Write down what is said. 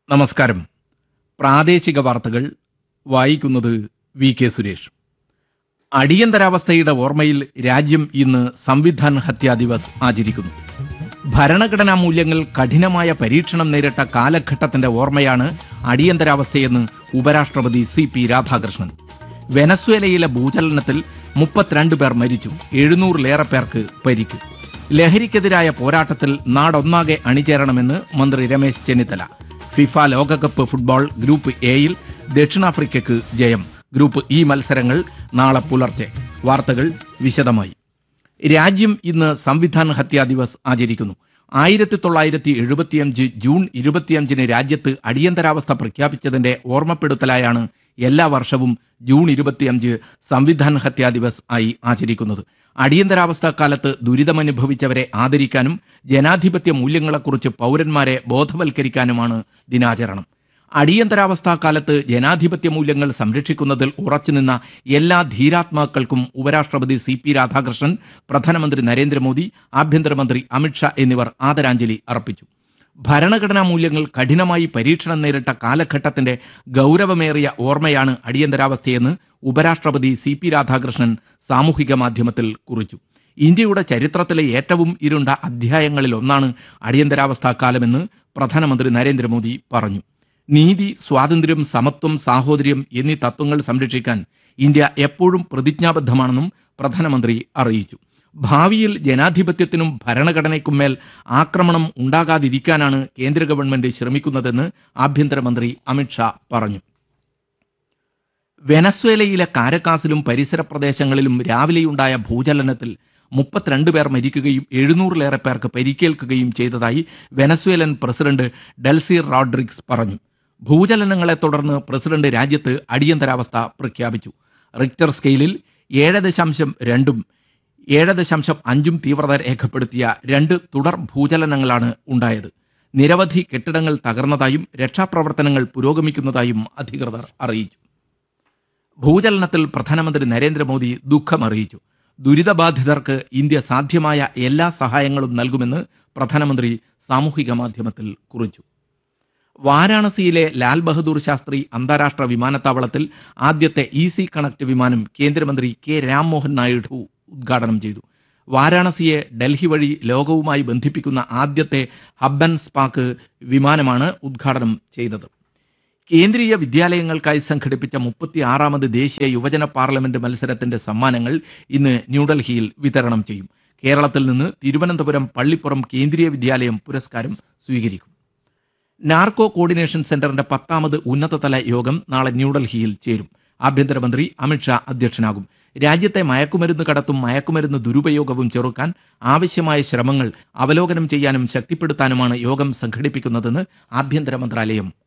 നമസ്കാരം പ്രാദേശിക വാർത്തകൾ വായിക്കുന്നത് വി കെ സുരേഷ് അടിയന്തരാവസ്ഥയുടെ ഓർമ്മയിൽ രാജ്യം ഇന്ന് സംവിധാൻ ഹത്യാ ദിവസ് ആചരിക്കുന്നു ഭരണഘടനാ മൂല്യങ്ങൾ കഠിനമായ പരീക്ഷണം നേരിട്ട കാലഘട്ടത്തിന്റെ ഓർമ്മയാണ് അടിയന്തരാവസ്ഥയെന്ന് ഉപരാഷ്ട്രപതി സി പി രാധാകൃഷ്ണൻ വെനസ്വേലയിലെ ഭൂചലനത്തിൽ മുപ്പത്തിരണ്ട് പേർ മരിച്ചു എഴുന്നൂറിലേറെ പേർക്ക് പരിക്ക് ലഹരിക്കെതിരായ പോരാട്ടത്തിൽ നാടൊന്നാകെ അണിചേരണമെന്ന് മന്ത്രി രമേശ് ചെന്നിത്തല ഫിഫ ലോകകപ്പ് ഫുട്ബോൾ ഗ്രൂപ്പ് എയിൽ ദക്ഷിണാഫ്രിക്കയ്ക്ക് ജയം ഗ്രൂപ്പ് ഇ മത്സരങ്ങൾ നാളെ പുലർച്ചെ വാർത്തകൾ വിശദമായി രാജ്യം ഇന്ന് സംവിധാൻ ഹത്യാ ദിവസ് ആചരിക്കുന്നു ആയിരത്തി തൊള്ളായിരത്തി എഴുപത്തിയഞ്ച് ജൂൺ ഇരുപത്തിയഞ്ചിന് രാജ്യത്ത് അടിയന്തരാവസ്ഥ പ്രഖ്യാപിച്ചതിന്റെ ഓർമ്മപ്പെടുത്തലായാണ് എല്ലാ വർഷവും ജൂൺ ഇരുപത്തിയഞ്ച് സംവിധാൻ ഹത്യാ ദിവസ് ആയി ആചരിക്കുന്നത് അടിയന്തരാവസ്ഥ കാലത്ത് ദുരിതമനുഭവിച്ചവരെ ആദരിക്കാനും ജനാധിപത്യ മൂല്യങ്ങളെക്കുറിച്ച് പൗരന്മാരെ ബോധവൽക്കരിക്കാനുമാണ് ദിനാചരണം അടിയന്തരാവസ്ഥാ കാലത്ത് ജനാധിപത്യ മൂല്യങ്ങൾ സംരക്ഷിക്കുന്നതിൽ ഉറച്ചുനിന്ന എല്ലാ ധീരാത്മാക്കൾക്കും ഉപരാഷ്ട്രപതി സി പി രാധാകൃഷ്ണൻ പ്രധാനമന്ത്രി നരേന്ദ്രമോദി ആഭ്യന്തരമന്ത്രി അമിത്ഷാ എന്നിവർ ആദരാഞ്ജലി അർപ്പിച്ചു ഭരണഘടനാ മൂല്യങ്ങൾ കഠിനമായി പരീക്ഷണം നേരിട്ട കാലഘട്ടത്തിന്റെ ഗൗരവമേറിയ ഓർമ്മയാണ് അടിയന്തരാവസ്ഥയെന്ന് ഉപരാഷ്ട്രപതി സി പി രാധാകൃഷ്ണൻ സാമൂഹിക മാധ്യമത്തിൽ കുറിച്ചു ഇന്ത്യയുടെ ചരിത്രത്തിലെ ഏറ്റവും ഇരുണ്ട അധ്യായങ്ങളിൽ ഒന്നാണ് അടിയന്തരാവസ്ഥാ കാലമെന്ന് പ്രധാനമന്ത്രി നരേന്ദ്രമോദി പറഞ്ഞു നീതി സ്വാതന്ത്ര്യം സമത്വം സാഹോദര്യം എന്നീ തത്വങ്ങൾ സംരക്ഷിക്കാൻ ഇന്ത്യ എപ്പോഴും പ്രതിജ്ഞാബദ്ധമാണെന്നും പ്രധാനമന്ത്രി അറിയിച്ചു ഭാവിയിൽ ജനാധിപത്യത്തിനും ഭരണഘടനയ്ക്കും മേൽ ആക്രമണം ഉണ്ടാകാതിരിക്കാനാണ് കേന്ദ്ര ഗവൺമെന്റ് ശ്രമിക്കുന്നതെന്ന് ആഭ്യന്തരമന്ത്രി അമിത്ഷാ പറഞ്ഞു വെനസ്വേലയിലെ കാരക്കാസിലും പരിസര പ്രദേശങ്ങളിലും രാവിലെയുണ്ടായ ഭൂചലനത്തിൽ മുപ്പത്തിരണ്ട് പേർ മരിക്കുകയും എഴുന്നൂറിലേറെ പേർക്ക് പരിക്കേൽക്കുകയും ചെയ്തതായി വെനസ്വേലൻ പ്രസിഡന്റ് ഡെൽസി റോഡ്രിക്സ് പറഞ്ഞു ഭൂചലനങ്ങളെ തുടർന്ന് പ്രസിഡന്റ് രാജ്യത്ത് അടിയന്തരാവസ്ഥ പ്രഖ്യാപിച്ചു റിക്ടർ സ്കെയിലിൽ ഏഴ് ദശാംശം രണ്ടും ഏഴ് ദശാംശം അഞ്ചും തീവ്രത രേഖപ്പെടുത്തിയ രണ്ട് തുടർ ഭൂചലനങ്ങളാണ് ഉണ്ടായത് നിരവധി കെട്ടിടങ്ങൾ തകർന്നതായും രക്ഷാപ്രവർത്തനങ്ങൾ പുരോഗമിക്കുന്നതായും അധികൃതർ അറിയിച്ചു ഭൂചലനത്തിൽ പ്രധാനമന്ത്രി നരേന്ദ്രമോദി ദുഃഖമറിയിച്ചു ദുരിതബാധിതർക്ക് ഇന്ത്യ സാധ്യമായ എല്ലാ സഹായങ്ങളും നൽകുമെന്ന് പ്രധാനമന്ത്രി സാമൂഹിക മാധ്യമത്തിൽ കുറിച്ചു വാരാണസിയിലെ ലാൽ ബഹദൂർ ശാസ്ത്രി അന്താരാഷ്ട്ര വിമാനത്താവളത്തിൽ ആദ്യത്തെ ഈസി കണക്ട് വിമാനം കേന്ദ്രമന്ത്രി കെ രാംമോഹൻ നായിഡു ഉദ്ഘാടനം ചെയ്തു വാരാണസിയെ ഡൽഹി വഴി ലോകവുമായി ബന്ധിപ്പിക്കുന്ന ആദ്യത്തെ ഹബ് ആൻഡ് സ്പാക്ക് വിമാനമാണ് ഉദ്ഘാടനം ചെയ്തത് കേന്ദ്രീയ വിദ്യാലയങ്ങൾക്കായി സംഘടിപ്പിച്ച മുപ്പത്തി ആറാമത് ദേശീയ യുവജന പാർലമെന്റ് മത്സരത്തിന്റെ സമ്മാനങ്ങൾ ഇന്ന് ന്യൂഡൽഹിയിൽ വിതരണം ചെയ്യും കേരളത്തിൽ നിന്ന് തിരുവനന്തപുരം പള്ളിപ്പുറം കേന്ദ്രീയ വിദ്യാലയം പുരസ്കാരം സ്വീകരിക്കും നാർക്കോ കോർഡിനേഷൻ സെന്ററിന്റെ പത്താമത് ഉന്നതതല യോഗം നാളെ ന്യൂഡൽഹിയിൽ ചേരും ആഭ്യന്തരമന്ത്രി അമിത്ഷാ അധ്യക്ഷനാകും രാജ്യത്തെ മയക്കുമരുന്ന് കടത്തും മയക്കുമരുന്ന് ദുരുപയോഗവും ചെറുക്കാൻ ആവശ്യമായ ശ്രമങ്ങൾ അവലോകനം ചെയ്യാനും ശക്തിപ്പെടുത്താനുമാണ് യോഗം സംഘടിപ്പിക്കുന്നതെന്ന് ആഭ്യന്തര മന്ത്രാലയം